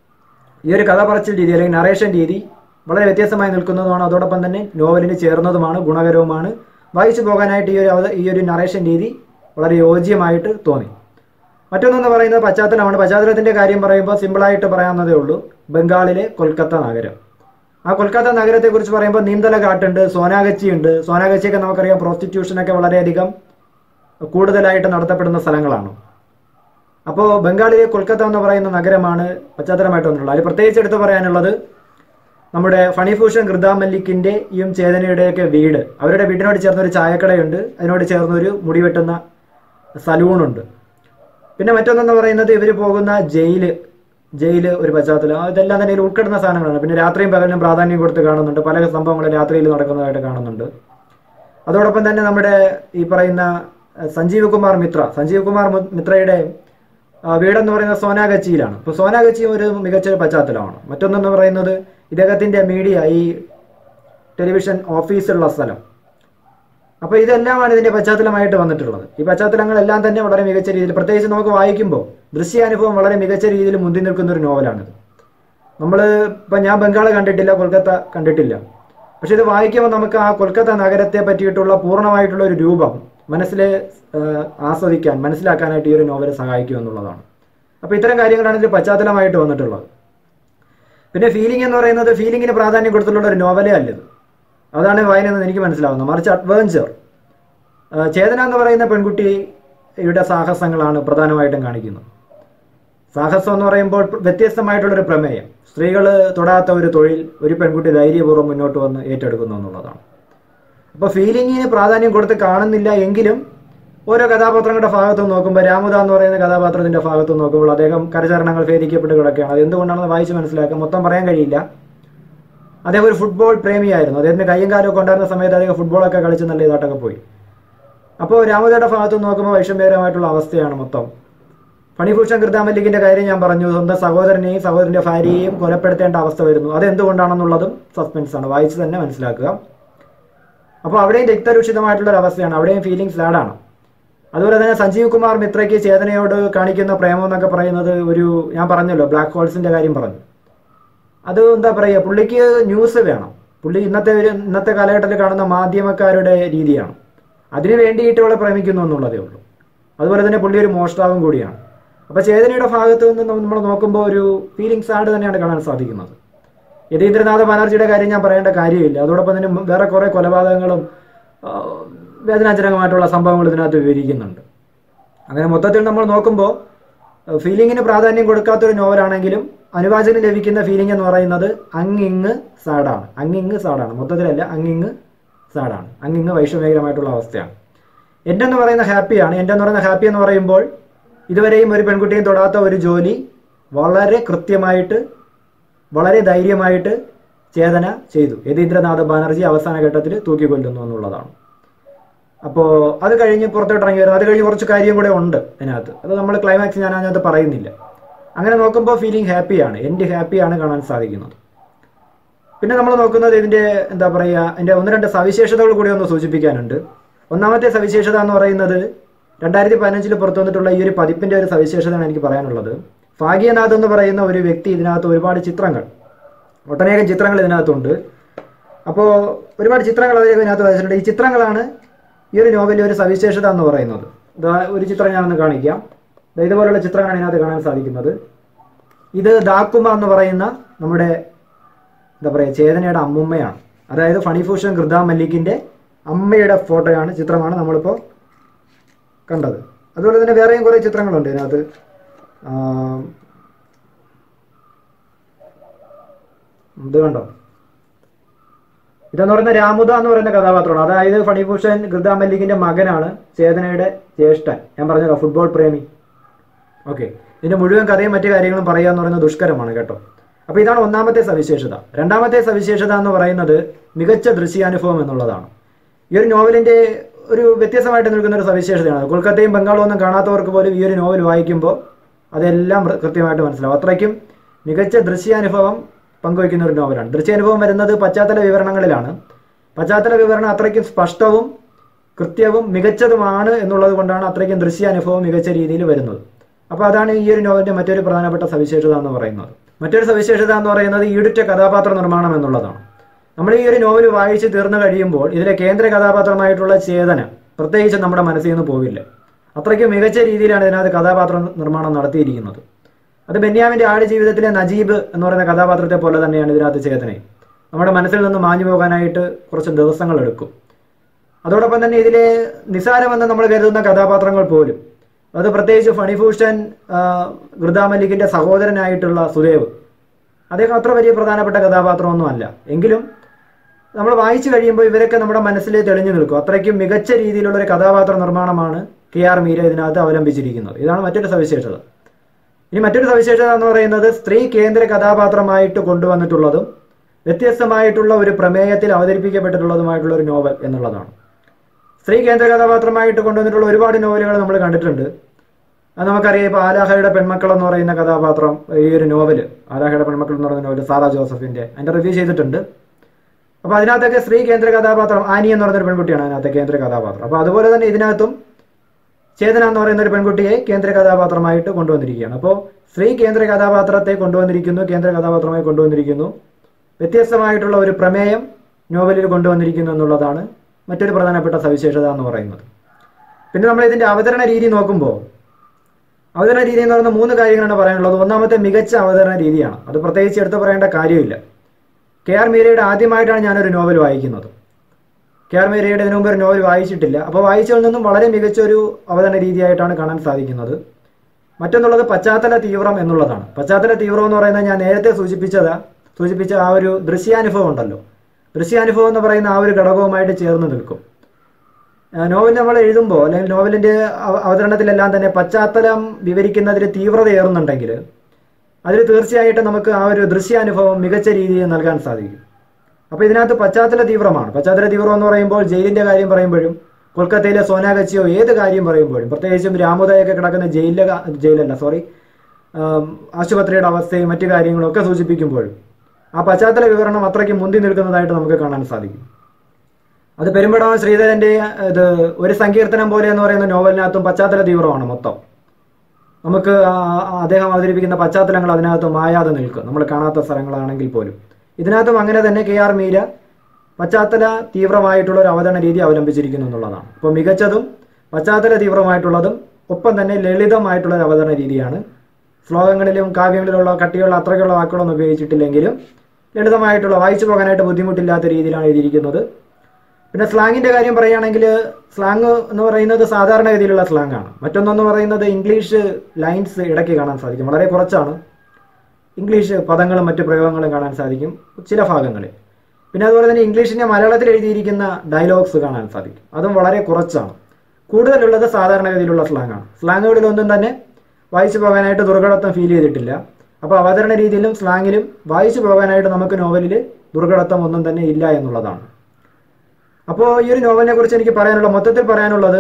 ഈ ഒരു കഥ പറച്ചിൽ രീതി അല്ലെങ്കിൽ നറേഷൻ രീതി വളരെ വ്യത്യസ്തമായി നിൽക്കുന്നതുമാണ് അതോടൊപ്പം തന്നെ നോവലിന് ചേർന്നതുമാണ് ഗുണകരവുമാണ് വായിച്ചു പോകാനായിട്ട് ഈ ഒരു അവത- ഈ ഒരു നറേഷൻ രീതി വളരെ യോജ്യമായിട്ട് തോന്നി മറ്റൊന്നെന്ന് പറയുന്നത് പശ്ചാത്തലമാണ് പശ്ചാത്തലത്തിന്റെ കാര്യം പറയുമ്പോൾ സിമ്പിളായിട്ട് പറയാവുന്നതേ ഉള്ളൂ ബംഗാളിലെ കൊൽക്കത്ത നഗരം ആ കൊൽക്കത്ത നഗരത്തെ കുറിച്ച് പറയുമ്പോൾ നീന്തല ഘാട്ടുണ്ട് സോനാഗച്ചി ഉണ്ട് സോനാഗച്ചിയൊക്കെ നമുക്കറിയാം പ്രോസ്റ്റിറ്റ്യൂഷനൊക്കെ വളരെയധികം കൂടുതലായിട്ട് നടത്തപ്പെടുന്ന സ്ഥലങ്ങളാണ് അപ്പോൾ ബംഗാളിലെ കൊൽക്കത്ത എന്ന് പറയുന്ന നഗരമാണ് പശ്ചാത്തലമായിട്ട് വന്നിട്ടുള്ളത് അതിൽ പ്രത്യേകിച്ച് എടുത്തു പറയാനുള്ളത് നമ്മുടെ ഫണിഭൂഷൺ ഗൃദാ മല്ലിക്കിന്റെയും ചേതനയുടെയൊക്കെ വീട് അവരുടെ വീടിനോട് ചേർന്ന ഒരു ചായക്കടയുണ്ട് അതിനോട് ചേർന്നൊരു മുടി വെട്ടുന്ന സലൂണുണ്ട് പിന്നെ മറ്റൊന്നെന്ന് പറയുന്നത് ഇവർ പോകുന്ന ജയില് ജയില് ഒരു പശ്ചാത്തലം ഇതെല്ലാം തന്നെ ഇതിൽ ഉൾപ്പെടുന്ന സാധനങ്ങളാണ് പിന്നെ രാത്രിയും പകലിനും പ്രാധാന്യം കൊടുത്ത് കാണുന്നുണ്ട് പല സംഭവങ്ങളും രാത്രിയിൽ നടക്കുന്നതായിട്ട് കാണുന്നുണ്ട് അതോടൊപ്പം തന്നെ നമ്മുടെ ഈ പറയുന്ന അഹ്, സഞ്ജീവ് കുമാർ മിത്ര സഞ്ജീവ് കുമാർ മു- മിത്രയുടെ ആ, വീടെന്ന് പറയുന്നത് സോനാഗച്ചിയിലാണ് ഇപ്പോൾ സോനാഗച്ചിയും ഒരു മികച്ച ഒരു പശ്ചാത്തലമാണ് മറ്റൊന്നെന്ന് പറയുന്നത് ഇദ്ദേഹത്തിന്റെ മീഡിയ ഈ ടെലിവിഷൻ ഓഫീസുള്ള സ്ഥലം അപ്പോൾ ഇതെല്ലാമാണ് ഇതിന്റെ പശ്ചാത്തലമായിട്ട് വന്നിട്ടുള്ളത് ഈ പശ്ചാത്തലങ്ങളെല്ലാം തന്നെ വളരെ മികച്ച രീതിയിൽ പ്രത്യേകിച്ച് നമുക്ക് വായിക്കുമ്പോൾ ദൃശ്യാനുഭവം വളരെ മികച്ച രീതിയിൽ മുന്തി നിൽക്കുന്ന ഒരു നോവലാണിത് നമ്മൾ ഇപ്പം ഞാൻ ബംഗാൾ കണ്ടിട്ടില്ല കൊൽക്കത്ത കണ്ടിട്ടില്ല പക്ഷെ ഇത് വായിക്കുമ്പോൾ നമുക്ക് ആ കൊൽക്കത്ത നഗരത്തെ പറ്റിയിട്ടുള്ള പൂർണ്ണമായിട്ടുള്ള ഒരു രൂപം മനസ്സിൽ ആസ്വദിക്കാൻ മനസ്സിലാക്കാനായിട്ട് ഈ ഒരു നോവൽ സഹായിക്കും എന്നുള്ളതാണ് അപ്പോൾ ഇത്തരം കാര്യങ്ങളാണ് ഇതിൽ പശ്ചാത്തലമായിട്ട് വന്നിട്ടുള്ളത് പിന്നെ ഫീലിംഗ് എന്ന് പറയുന്നത് ഫീലിംഗിന് പ്രാധാന്യം കൊടുത്തിട്ടുള്ള ഒരു നോവലേ അല്ലത് അതാണ് വായന എന്ന് എനിക്ക് മനസ്സിലാവുന്നത് മറിച്ച് അഡ്വഞ്ചർ ചേതന എന്ന് പറയുന്ന പെൺകുട്ടിയുടെ സാഹസങ്ങളാണ് പ്രധാനമായിട്ടും കാണിക്കുന്നത് സാഹസം എന്ന് പറയുമ്പോൾ വ്യത്യസ്തമായിട്ടുള്ളൊരു പ്രമേയം സ്ത്രീകൾ തൊടാത്ത ഒരു തൊഴിൽ ഒരു പെൺകുട്ടി ധൈര്യപൂർവ്വം മുന്നോട്ട് വന്ന് ഏറ്റെടുക്കുന്നു എന്നുള്ളതാണ് അപ്പോൾ ഫീലിങ്ങിന് പ്രാധാന്യം കൊടുത്ത് കാണുന്നില്ല എങ്കിലും ഓരോ കഥാപാത്രങ്ങളുടെ ഭാഗത്ത് നിന്ന് നോക്കുമ്പോൾ രാമുദ എന്ന് പറയുന്ന കഥാപാത്രത്തിന്റെ ഭാഗത്ത് നിന്ന് നോക്കുമ്പോൾ അദ്ദേഹം കരചരണങ്ങൾ ഭേദിക്കപ്പെട്ട് കിടക്കുകയാണ് അത് എന്തുകൊണ്ടാണെന്ന് വായിച്ച് മനസ്സിലാക്കാം മൊത്തം പറയാൻ കഴിയില്ല അദ്ദേഹം ഒരു ഫുട്ബോൾ പ്രേമിയായിരുന്നു അദ്ദേഹത്തിന് കയ്യും കാലും ഒക്കെ ഉണ്ടായിരുന്ന സമയത്ത് അദ്ദേഹം ഫുട്ബോളൊക്കെ കളിച്ച് നല്ല ഇതായിട്ടൊക്കെ പോയി അപ്പോൾ രാമുദയുടെ ഭാഗത്ത് നിന്ന് നോക്കുമ്പോൾ വൈഷമ്യകരമായിട്ടുള്ള അവസ്ഥയാണ് മൊത്തം ഫണിഭൂഷൺ കൃതാമല്ലിക്കിന്റെ കാര്യം ഞാൻ പറഞ്ഞു സ്വന്തം സഹോദരനെയും സഹോദരന്റെ ഭാര്യയെയും കൊലപ്പെടുത്തേണ്ട അവസ്ഥ വരുന്നു അത് എന്തുകൊണ്ടാണെന്നുള്ളതും സസ്പെൻസ് ആണ് വായിച്ച് തന്നെ മനസ്സിലാക്കുക അപ്പോൾ അവിടെയും രക്തരൂഷിതമായിട്ടുള്ള ഒരു അവസ്ഥയാണ് അവിടെയും ഫീലിംഗ്സ് ലാഡാണ് അതുപോലെ തന്നെ സഞ്ജീവ് കുമാർ മിത്രയ്ക്ക് ചേതനയോട് കാണിക്കുന്ന പ്രേമം എന്നൊക്കെ പറയുന്നത് ഒരു ഞാൻ പറഞ്ഞല്ലോ ബ്ലാക്ക് ഹോൾസിന്റെ കാര്യം പറഞ്ഞു അത് എന്താ പറയുക പുള്ളിക്ക് ന്യൂസ് വേണം പുള്ളി ഇന്നത്തെ ഒരു ഇന്നത്തെ കാലഘട്ടത്തിൽ കാണുന്ന മാധ്യമക്കാരുടെ രീതിയാണ് അതിന് വേണ്ടിയിട്ട് അവളെ പ്രേമിക്കുന്നു എന്നുള്ളതേ ഉള്ളൂ അതുപോലെ തന്നെ പുള്ളി ഒരു മോഷ്ടാവും കൂടിയാണ് അപ്പോൾ ചേതനയുടെ ഭാഗത്ത് നിന്ന് നമ്മൾ നോക്കുമ്പോൾ ഒരു ഫീലിംഗ്സ് ആഡ് തന്നെയാണ് കാണാൻ സാധിക്കുന്നത് യതീന്ദ്രനാഥ ബാനർജിയുടെ കാര്യം ഞാൻ പറയേണ്ട കാര്യമില്ല അതോടൊപ്പം തന്നെ വേറെ കുറേ കൊലപാതകങ്ങളും ആ, വേദനാജനകമായിട്ടുള്ള സംഭവങ്ങൾ ഇതിനകത്ത് വിവരിക്കുന്നുണ്ട് അങ്ങനെ മൊത്തത്തിൽ നമ്മൾ നോക്കുമ്പോൾ ഫീലിങ്ങിന് പ്രാധാന്യം കൊടുക്കാത്തൊരു നോവലാണെങ്കിലും അനുവാചകന് ലഭിക്കുന്ന ഫീലിംഗ് എന്ന് പറയുന്നത് അങ്ങിങ് സാഡാണ് അങ്ങിങ് സാഡാണ് മൊത്തത്തിലല്ല അങ്ങിങ് സാഡാണ് അങ്ങിങ് വൈഷമ്യകരമായിട്ടുള്ള അവസ്ഥയാണ് എൻ്റെ എന്ന് പറയുന്ന ഹാപ്പിയാണ് എൻ്റെ എന്ന് പറയുന്ന ഹാപ്പി എന്ന് പറയുമ്പോൾ ഇതുവരെയും ഒരു പെൺകുട്ടിയും തൊടാത്ത ഒരു ജോലി വളരെ കൃത്യമായിട്ട് വളരെ ധൈര്യമായിട്ട് ചേതന ചെയ്തു യതീന്ദ്രനാഥ് ബാനർജി അവസാന ഘട്ടത്തിൽ തൂക്കിക്കൊല്ലുന്നു എന്നുള്ളതാണ് അപ്പോൾ അത് കഴിഞ്ഞ് പുറത്തോട്ട് ഇറങ്ങി വരുന്നു അത് കഴിഞ്ഞ് കുറച്ച് കാര്യം കൂടെ ഉണ്ട് അതിനകത്ത് അത് നമ്മൾ ക്ലൈമാക്സ് ഞാൻ അതിനകത്ത് പറയുന്നില്ല അങ്ങനെ നോക്കുമ്പോൾ ഫീലിംഗ് ഹാപ്പിയാണ് എൻ്റെ ഹാപ്പിയാണ് കാണാൻ സാധിക്കുന്നത് പിന്നെ നമ്മൾ നോക്കുന്നത് ഇതിൻ്റെ എന്താ പറയുക എൻ്റെ ഒന്ന് രണ്ട് സവിശേഷതകൾ കൂടി ഒന്ന് സൂചിപ്പിക്കാനുണ്ട് ഒന്നാമത്തെ സവിശേഷത എന്ന് പറയുന്നത് രണ്ടായിരത്തി പതിനഞ്ചിൽ പുറത്തു വന്നിട്ടുള്ള ഈ ഒരു പതിപ്പിൻ്റെ ഒരു സവിശേഷതയാണ് എനിക്ക് പറയാനുള്ളത് ഭാഗ്യനാഥ് എന്ന് പറയുന്ന ഒരു വ്യക്തി ഇതിനകത്ത് ഒരുപാട് ചിത്രങ്ങൾ ഒട്ടനേകം ചിത്രങ്ങൾ ഇതിനകത്തുണ്ട് അപ്പോൾ ഒരുപാട് ചിത്രങ്ങൾ അദ്ദേഹം ഇതിനകത്ത് വരച്ചിട്ടുണ്ട് ഈ ചിത്രങ്ങളാണ് ഈ ഒരു നോവലിലെ ഒരു സവിശേഷത എന്ന് പറയുന്നത് ഇതാ ഒരു ചിത്രം ഞാനൊന്ന് കാണിക്കാം ദാ ഇതുപോലുള്ള ചിത്രങ്ങളാണ് ഇതിനകത്ത് കാണാൻ സാധിക്കുന്നത് ഇത് ദാക്കുമ എന്ന് പറയുന്ന നമ്മുടെ എന്താ പറയുക ചേതനയുടെ അമ്മുമ്മയാണ് അതായത് ഫണിഭൂഷൺ ഗൃദ മല്ലിക്കിന്റെ അമ്മയുടെ ഫോട്ടോയാണ് ചിത്രമാണ് നമ്മളിപ്പോൾ കണ്ടത് അതുപോലെ തന്നെ വേറെയും കുറേ ചിത്രങ്ങളുണ്ട് ഇതിനകത്ത് ആം, ഇത് കണ്ടോ ഇതെന്ന് പറയുന്ന രാമുദ എന്ന് പറയുന്ന കഥാപാത്രമാണ് അതായത് ഫണിഭൂഷൺ ഗൃദ മല്ലിക്കിന്റെ മകനാണ് ചേതനയുടെ ജ്യേഷ്ഠൻ ഞാൻ പറഞ്ഞല്ലോ ഫുട്ബോൾ പ്രേമി ഓക്കെ ഇതിന്റെ മുഴുവൻ കഥയും മറ്റു കാര്യങ്ങളും പറയുക എന്ന് പറയുന്നത് ദുഷ്കരമാണ് കേട്ടോ അപ്പോൾ ഇതാണ് ഒന്നാമത്തെ സവിശേഷത രണ്ടാമത്തെ സവിശേഷത എന്ന് പറയുന്നത് മികച്ച ദൃശ്യാനുഭവം എന്നുള്ളതാണ് ഈ ഒരു നോവലിന്റെ ഒരു വ്യത്യസ്തമായിട്ട് നിൽക്കുന്ന ഒരു സവിശേഷതയാണ് കൊൽക്കത്തയും ബംഗാളും ഒന്നും കാണാത്തവർക്ക് പോലും ഈ ഒരു നോവൽ വായിക്കുമ്പോൾ അതെല്ലാം വൃ- കൃത്യമായിട്ട് മനസ്സിലാവും അത്രയ്ക്കും മികച്ച ദൃശ്യാനുഭവം പങ്കുവയ്ക്കുന്ന ഒരു നോവലാണ് ദൃശ്യാനുഭവം വരുന്നത് പശ്ചാത്തല വിവരണങ്ങളിലാണ് പശ്ചാത്തല വിവരണം അത്രയ്ക്കും സ്പഷ്ടവും കൃത്യവും മികച്ചതുമാണ് എന്നുള്ളത് കൊണ്ടാണ് അത്രയ്ക്കും ദൃശ്യാനുഭവം മികച്ച രീതിയിൽ വരുന്നത് അപ്പോൾ അതാണ് ഈ ഒരു നോവലിന്റെ മറ്റൊരു പ്രധാനപ്പെട്ട സവിശേഷത എന്ന് പറയുന്നത് മറ്റൊരു സവിശേഷത എന്ന് പറയുന്നത് ഈടുറ്റ കഥാപാത്ര നിർമ്മാണം എന്നുള്ളതാണ് നമ്മൾ ഈ ഒരു നോവൽ വായിച്ച് തീർന്നു കഴിയുമ്പോൾ ഇതിലെ കേന്ദ്ര കഥാപാത്രമായിട്ടുള്ള ചേതന പ്രത്യേകിച്ച് നമ്മുടെ മനസ്സിൽ നിന്ന് പോവില്ല അത്രയ്ക്ക് മികച്ച രീതിയിലാണ് ഇതിനകത്ത് കഥാപാത്ര നിർമ്മാണം നടത്തിയിരിക്കുന്നത് അത് ബെന്യാമിന്റെ ആട് ജീവിതത്തിലെ നജീബ് എന്ന് പറയുന്ന കഥാപാത്രത്തെ പോലെ തന്നെയാണ് ഇതിനകത്ത് ചേതനയും നമ്മുടെ മനസ്സിൽ നിന്ന് മാഞ്ഞു പോകാനായിട്ട് കുറച്ച് ദിവസങ്ങൾ എടുക്കും അതോടൊപ്പം തന്നെ ഇതിലെ നിസാരമെന്ന് നമ്മൾ കരുതുന്ന കഥാപാത്രങ്ങൾ പോലും അത് പ്രത്യേകിച്ച് ഫണിഭൂഷൺ ആ, ഗൃദ മല്ലിക്കിന്റെ സഹോദരനായിട്ടുള്ള സുദേവ് അദ്ദേഹം അത്ര വലിയ പ്രധാനപ്പെട്ട കഥാപാത്രമൊന്നും അല്ല എങ്കിലും നമ്മൾ വായിച്ചു കഴിയുമ്പോൾ ഇവരൊക്കെ നമ്മുടെ മനസ്സിൽ തെളിഞ്ഞു നിൽക്കും അത്രയ്ക്കും മികച്ച രീതിയിലുള്ള ഒരു കഥാപാത്ര നിർമ്മാണമാണ് കെ ആർ മീര ഇതിനകത്ത് അവലംബിച്ചിരിക്കുന്നത് ഇതാണ് മറ്റൊരു സവിശേഷത ഇനി മറ്റൊരു സവിശേഷത എന്ന് പറയുന്നത് സ്ത്രീ കേന്ദ്ര കഥാപാത്രമായിട്ട് കൊണ്ടുവന്നിട്ടുള്ളതും വ്യത്യസ്തമായിട്ടുള്ള ഒരു പ്രമേയത്തിൽ അവതരിപ്പിക്കപ്പെട്ടിട്ടുള്ളതുമായിട്ടുള്ള ഒരു നോവൽ എന്നുള്ളതാണ് സ്ത്രീ കേന്ദ്ര കഥാപാത്രമായിട്ട് കൊണ്ടുവന്നിട്ടുള്ള ഒരുപാട് നോവലുകൾ നമ്മൾ കണ്ടിട്ടുണ്ട് അത് നമുക്കറിയാം ഇപ്പോൾ ആലാഹയുടെ പെൺമക്കൾ എന്ന് പറയുന്ന കഥാപാത്രം ഈ ഒരു നോവല് ആലാഹയുടെ പെൺമക്കൾ എന്ന് പറയുന്ന നോവല് സാറാ ജോസഫിന്റെ അതിന്റെ റിവ്യൂ ചെയ്തിട്ടുണ്ട് അപ്പോൾ അതിനകത്തൊക്കെ സ്ത്രീ കേന്ദ്ര കഥാപാത്രം ആനി എന്ന് പറയുന്ന ഒരു പെൺകുട്ടിയാണ് അതിനകത്തെ കേന്ദ്ര കഥാപാത്രം അപ്പോൾ അതുപോലെ തന്നെ ഇതിനകത്തും ചേതന എന്ന് പറയുന്ന ഒരു പെൺകുട്ടിയെ കേന്ദ്ര കഥാപാത്രമായിട്ട് കൊണ്ടുവന്നിരിക്കുകയാണ് അപ്പോൾ സ്ത്രീ കേന്ദ്ര കഥാപാത്രത്തെ കൊണ്ടുവന്നിരിക്കുന്നു കേന്ദ്ര കഥാപാത്രമായി കൊണ്ടുവന്നിരിക്കുന്നു വ്യത്യസ്തമായിട്ടുള്ള ഒരു പ്രമേയം നോവലിൽ കൊണ്ടുവന്നിരിക്കുന്നു എന്നുള്ളതാണ് മറ്റൊരു പ്രധാനപ്പെട്ട സവിശേഷത എന്ന് പറയുന്നത് പിന്നെ നമ്മൾ ഇതിന്റെ അവതരണ രീതി നോക്കുമ്പോൾ അവതരണ രീതി എന്ന് പറയുന്ന മൂന്ന് കാര്യങ്ങളാണ് പറയാനുള്ളത് ഒന്നാമത്തെ മികച്ച അവതരണ രീതിയാണ് അത് പ്രത്യേകിച്ച് എടുത്തു പറയേണ്ട കാര്യമില്ല കെ ആർ മീരയുടെ ആദ്യമായിട്ടാണ് ഞാനൊരു നോവൽ വായിക്കുന്നത് കെ ആർ മീരയുടെ ഇതിനു മുമ്പ് ഒരു നോവൽ വായിച്ചിട്ടില്ല അപ്പോൾ വായിച്ചതിൽ നിന്നും വളരെ മികച്ച ഒരു അവതരണ രീതിയായിട്ടാണ് കാണാൻ സാധിക്കുന്നത് മറ്റൊന്നുള്ളത് പശ്ചാത്തല തീവ്രം എന്നുള്ളതാണ് പശ്ചാത്തല തീവ്രം എന്ന് പറയുന്നത് ഞാൻ നേരത്തെ സൂചിപ്പിച്ചത് സൂചിപ്പിച്ച ആ ഒരു ദൃശ്യാനുഭവം ഉണ്ടല്ലോ ദൃശ്യാനുഭവം എന്ന് പറയുന്ന ആ ഒരു ഘടകവുമായിട്ട് ചേർന്ന് നിൽക്കും ആ, നോവൽ നമ്മൾ എഴുതുമ്പോൾ അല്ലെങ്കിൽ നോവലിൻ്റെ അവ- അവതരണത്തിലെല്ലാം തന്നെ പശ്ചാത്തലം വിവരിക്കുന്നതിൽ തീവ്രതയേറുന്നുണ്ടെങ്കിൽ അതിൽ തീർച്ചയായിട്ടും നമുക്ക് ആ ഒരു ദൃശ്യാനുഭവം മികച്ച രീതിയിൽ നൽകാൻ സാധിക്കും അപ്പോൾ ഇതിനകത്ത് പശ്ചാത്തല തീവ്രമാണ് പശ്ചാത്തല തീവ്രം എന്ന് പറയുമ്പോൾ ജയിലിൻ്റെ കാര്യം പറയുമ്പോഴും കൊൽക്കത്തയിലെ സോനാഗച്ചിയോ ഏത് കാര്യം പറയുമ്പോഴും പ്രത്യേകിച്ചും രാമോദയൊക്കെ കിടക്കുന്ന ജയിലിലെ കാ- ജയിലല്ല സോറി ആശുപത്രിയുടെ അവസ്ഥയും മറ്റു കാര്യങ്ങളും ഒക്കെ സൂചിപ്പിക്കുമ്പോഴും ആ പശ്ചാത്തല വിവരണം അത്രയ്ക്ക് മുന്തി നിൽക്കുന്നതായിട്ട് നമുക്ക് കാണാൻ സാധിക്കും അത് പെരുമ്പടവൻ ശ്രീധരൻ്റെ ഇത് ഒരു സങ്കീർത്തനം പോലെ എന്ന് പറയുന്ന നോവലിനകത്തും പശ്ചാത്തല തീവ്രമാണ് മൊത്തം നമുക്ക് ആ- ആ അദ്ദേഹം അവതരിപ്പിക്കുന്ന പശ്ചാത്തലങ്ങൾ അതിനകത്ത് മായാതെ നിൽക്കും നമ്മൾ കാണാത്ത സ്ഥലങ്ങളാണെങ്കിൽ പോലും ഇതിനകത്തും അങ്ങനെ തന്നെ കെ ആർ മീര പശ്ചാത്തല തീവ്രമായിട്ടുള്ള ഒരു അവതരണ രീതി അവലംബിച്ചിരിക്കുന്നു എന്നുള്ളതാണ് അപ്പോൾ മികച്ചതും പശ്ചാത്തല തീവ്രമായിട്ടുള്ളതും ഒപ്പം തന്നെ ലളിതമായിട്ടുള്ള ഒരു അവതരണ രീതിയാണ് ശ്ലോകങ്ങളിലും കാവ്യങ്ങളിലുള്ള കട്ടിയുള്ള അത്രയ്ക്കുള്ള വാക്കുകളൊന്നും ഉപയോഗിച്ചിട്ടില്ലെങ്കിലും ലളിതമായിട്ടുള്ള വായിച്ചു പോകാനായിട്ട് ബുദ്ധിമുട്ടില്ലാത്ത രീതിയിലാണ് എഴുതിയിരിക്കുന്നത് പിന്നെ സ്ലാങ്ങിന്റെ കാര്യം പറയുകയാണെങ്കിൽ സ്ലാങ് എന്ന് പറയുന്നത് സാധാരണഗതിയിലുള്ള സ്ലാങ് ആണ് മറ്റൊന്നെന്ന് പറയുന്നത് ഇംഗ്ലീഷ് ലൈൻസ് ഇടയ്ക്ക് കാണാൻ സാധിക്കും വളരെ കുറച്ചാണ് ഇംഗ്ലീഷ് പദങ്ങളും മറ്റു പ്രയോഗങ്ങളും കാണാൻ സാധിക്കും ചില ഭാഗങ്ങളിൽ പിന്നെ അതുപോലെ തന്നെ ഇംഗ്ലീഷിനെ മലയാളത്തിൽ എഴുതിയിരിക്കുന്ന ഡയലോഗ്സ് കാണാൻ സാധിക്കും അതും വളരെ കുറച്ചാണ് കൂടുതലുള്ളത് സാധാരണഗതിയിലുള്ള സ്ലാങ് ആണ് സ്ലാങ്ങുകളിലൊന്നും തന്നെ വായിച്ചു പോകാനായിട്ട് ദുർഘടത്വം ഫീൽ ചെയ്തിട്ടില്ല അപ്പോൾ അവതരണ രീതിയിലും സ്ലാങ്ങിലും വായിച്ചു പോകാനായിട്ട് നമുക്ക് നോവലിൽ ദുർഘടത്വം ഒന്നും തന്നെ ഇല്ല എന്നുള്ളതാണ് അപ്പോൾ ഈ ഒരു നോവലിനെ കുറിച്ച് എനിക്ക് പറയാനുള്ള മൊത്തത്തിൽ പറയാനുള്ളത്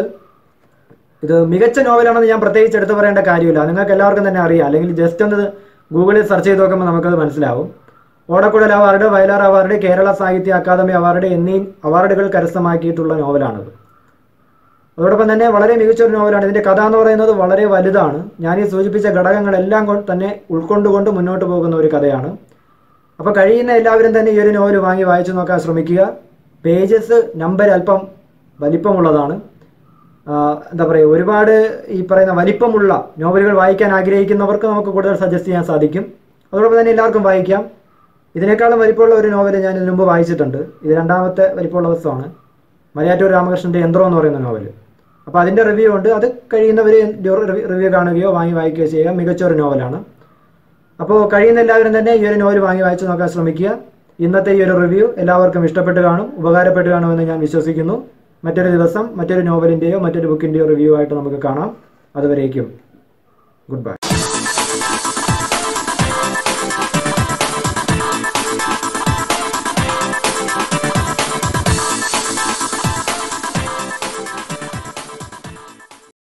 ഇത് മികച്ച നോവലാണെന്ന് ഞാൻ പ്രത്യേകിച്ച് എടുത്തു പറയേണ്ട കാര്യമില്ല നിങ്ങൾക്ക് എല്ലാവർക്കും തന്നെ അറിയാം അല്ലെങ്കിൽ ജസ്റ്റ് ഒന്ന് ഗൂഗിളിൽ സെർച്ച് ചെയ്ത് നോക്കുമ്പോൾ നമുക്കത് മനസ്സിലാവും ഓടക്കുഴൽ അവാർഡ് വയലാർ അവാർഡ് കേരള സാഹിത്യ അക്കാദമി അവാർഡ് എന്നീ അവാർഡുകൾ കരസ്ഥമാക്കിയിട്ടുള്ള നോവലാണിത് അതോടൊപ്പം തന്നെ വളരെ മികച്ച ഒരു നോവലാണ് ഇതിന്റെ കഥ എന്ന് പറയുന്നത് വളരെ വലുതാണ് ഞാൻ ഈ സൂചിപ്പിച്ച ഘടകങ്ങളെല്ലാം കൊണ്ട് തന്നെ ഉൾക്കൊണ്ടുകൊണ്ട് മുന്നോട്ട് പോകുന്ന ഒരു കഥയാണ് അപ്പോൾ കഴിയുന്ന എല്ലാവരും തന്നെ ഈ ഒരു നോവൽ വാങ്ങി വായിച്ചു നോക്കാൻ ശ്രമിക്കുക പേജസ് നമ്പർ അല്പം വലിപ്പമുള്ളതാണ് ആ, എന്താ പറയുക ഒരുപാട് ഈ പറയുന്ന വലിപ്പമുള്ള നോവലുകൾ വായിക്കാൻ ആഗ്രഹിക്കുന്നവർക്ക് നമുക്ക് കൂടുതൽ സജസ്റ്റ് ചെയ്യാൻ സാധിക്കും അതോടൊപ്പം തന്നെ എല്ലാവർക്കും വായിക്കാം ഇതിനേക്കാളും വലിപ്പമുള്ള ഒരു നോവൽ ഞാൻ ഇതിനു മുമ്പ് വായിച്ചിട്ടുണ്ട് ഇത് രണ്ടാമത്തെ വലിപ്പമുള്ള പുസ്തകമാണ് മലയാറ്റൂർ രാമകൃഷ്ണൻ്റെ യന്ത്രം എന്ന് പറയുന്ന നോവൽ അപ്പോൾ അതിൻ്റെ റിവ്യൂ ഉണ്ട് അത് കഴിയുന്നവർ റിവ്യൂ കാണുകയോ വാങ്ങി വായിക്കുകയോ ചെയ്യുക മികച്ച ഒരു നോവലാണ് അപ്പോൾ കഴിയുന്ന എല്ലാവരും തന്നെ ഈ ഒരു നോവൽ വാങ്ങി വായിച്ചു നോക്കാൻ ശ്രമിക്കുക ഇന്നത്തെ ഈ ഒരു റിവ്യൂ എല്ലാവർക്കും ഇഷ്ടപ്പെട്ട് കാണും ഉപകാരപ്പെട്ട് കാണുമെന്ന് ഞാൻ വിശ്വസിക്കുന്നു മറ്റൊരു ദിവസം മറ്റൊരു നോവലിൻ്റെയോ മറ്റൊരു ബുക്കിൻ്റെയോ റിവ്യൂ ആയിട്ട് നമുക്ക് കാണാം അതുവരേക്കും ഗുഡ് ബൈ